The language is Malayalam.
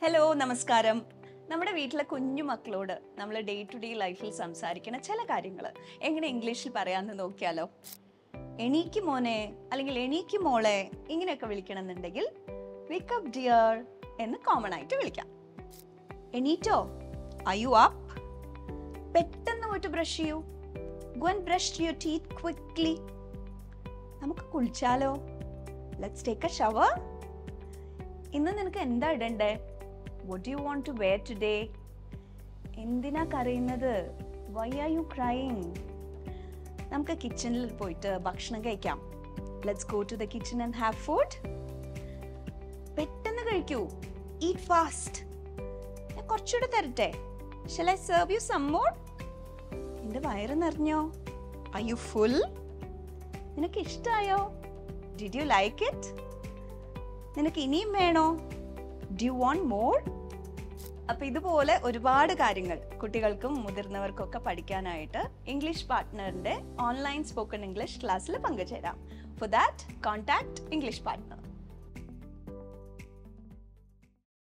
ഹലോ നമസ്കാരം നമ്മുടെ വീട്ടിലെ കുഞ്ഞു മക്കളോട് നമ്മൾ ഡേ ടു ഡേ ലൈഫിൽ സംസാരിക്കുന്ന ചില കാര്യങ്ങൾ എങ്ങനെ ഇംഗ്ലീഷിൽ പറയാമെന്ന് നോക്കിയാലോ എണീക്ക് മോനെ അല്ലെങ്കിൽ എണീക്ക് മോളെ ഇങ്ങനെയൊക്കെ വിളിക്കണമെന്നുണ്ടെങ്കിൽ വേക്കപ്പ് ഡിയർ എന്ന് കോമൺ ആയിട്ട് വിളിക്കാം എണീറ്റോ അയ്യു അപ്പ് പെട്ടെന്ന് പോയിട്ട് ബ്രഷ് ചെയ്യൂ go and brush your teeth quickly നമുക്ക് കുളിച്ചാലോ ലെറ്റ്സ് ടേക്ക് എ ഷവർ ഇന്ന് നിനക്ക് എന്താ ഇടണ്ടേ what you want to wear today എന്തിനാ കരയുന്നത് വൈ ആർ യു ക്രൈങ് നമുക്ക് കിച്ചണിൽ പോയിട്ട് ഭക്ഷണം കഴിക്കാം let's go to the kitchen and have food പെട്ടെന്ന് കഴിക്കൂ ഈറ്റ് ഫാസ്റ്റ് ഞാൻ കുറച്ചുകൂടെ തരട്ടെ shall I serve you some more നിന്റെ വയറ് നിറഞ്ഞോ ഐ യു ഫുൾ നിനക്ക് ഇഷ്ടമായോ ഡിഡ് യു ലൈക്ക് ഇറ്റ് നിനക്ക് ഇനിയും വേണോ ഡു യു വോണ്ട് മോർ അപ്പൊ ഇതുപോലെ ഒരുപാട് കാര്യങ്ങൾ കുട്ടികൾക്കും മുതിർന്നവർക്കും ഒക്കെ പഠിക്കാനായിട്ട് ഇംഗ്ലീഷ് പാർട്ട്ണറിന്റെ ഓൺലൈൻ സ്പോക്കൺ ഇംഗ്ലീഷ് ക്ലാസ്സിൽ പങ്കുചേരാം for that contact English partner